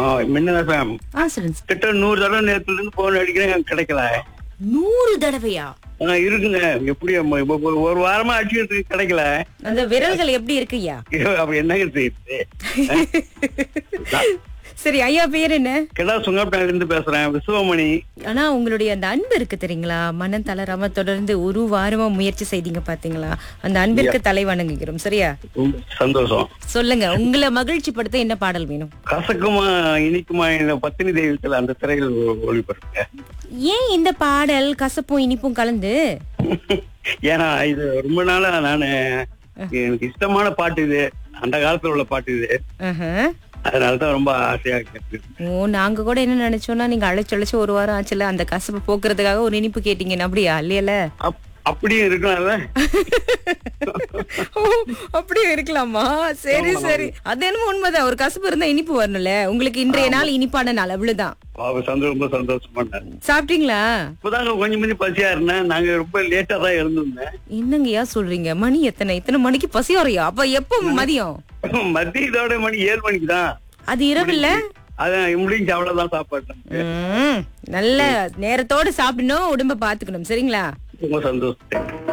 மின்னல் FM. ஆ சொல்லுங்க sir. கிட்ட நூறு தடவை நேரத்துல இருந்து போன் அடிக்கிறேன் கிடைக்கல நூறு தடவையா ஆ, இருக்குங்க எப்படி அம்மா, இப்ப ஒரு- ஒரு வாரமா அடிச்சுட்டு இருக்கு, கிடைக்கல அந்த விரல்கள் எப்படி இருக்குய்யா ஐயோ, அப்ப என்னங்க செய்யுது சரி ஐயா பேர் என்ன கிடா சுங்கப்பட்டால இருந்து பேசுறேன் விசுவமணி ஆனா உங்களுடைய அந்த அன்பு இருக்கு தெரியுங்களா மனம் தளராம தொடர்ந்து ஒரு வாரமா முயற்சி செய்தீங்க பாத்தீங்களா அந்த அன்பிற்கு தலை வணங்குகிறோம் சரியா ரொம்ப சந்தோஷம் சொல்லுங்க உங்களை மகிழ்ச்சி படுத்த என்ன பாடல் வேணும் கசக்குமா இனிக்குமா இந்த பத்தினி தெய்வத்துல அந்த திரையில் ஒளிபரப்புங்க ஏன் இந்த பாடல் கசப்பும் இனிப்பும் கலந்து ஏன்னா இது ரொம்ப நாளா நானு எனக்கு இஷ்டமான பாட்டு இது அந்த காலத்துல உள்ள பாட்டு இது ஆஹா. அதனாலதான் ரொம்ப ஆசையா கேட்டு ஓ நாங்க கூட என்ன நினைச்சோம்னா நீங்க அழைச்சு அழைச்சு ஒரு வாரம் ஆச்சுல அந்த கசப்பு போக்குறதுக்காக ஒரு இனிப்பு கேட்டீங்கன்னு அப்படியா இல்லையல அப்- அப்படியும் இருக்கலாம்ல ஓ, அப்படியே இருக்கலாமா சரி சரி அது என்னமோ உண்மைதான் ஒரு கசப்பு இருந்தா இனிப்பு வரணும்ல உங்களுக்கு இன்றைய நாள் இனிப்பான நாள் அவ்வளவுதான் அவ சந்தோஷம் ரொம்ப சந்தோஷமா இருந்தாரு. சாப்பிட்டீங்களா இப்பதாங்க கொஞ்சம் கொஞ்சம் பசியா இருந்தேன் நாங்க ரொம்ப லேட்டா தான் இருந்திருந்தேன் என்னங்கய்யா சொல்றீங்க மணி எத்தனை இத்தனை மணிக்கு பசி வரையா அப்ப எப்போ மதியம் மத்திய இதோட மணி ஏழு மணிக்கு தான் அது இரவுல அதான் முடிஞ்சு அவ்வளவுதான் சாப்பாடு நமக்கு. ம், நல்ல நேரத்தோட சாப்பிடணும் உடம்ப பாத்துக்கணும் சரிங்களா ரொம்ப சந்தோஷம்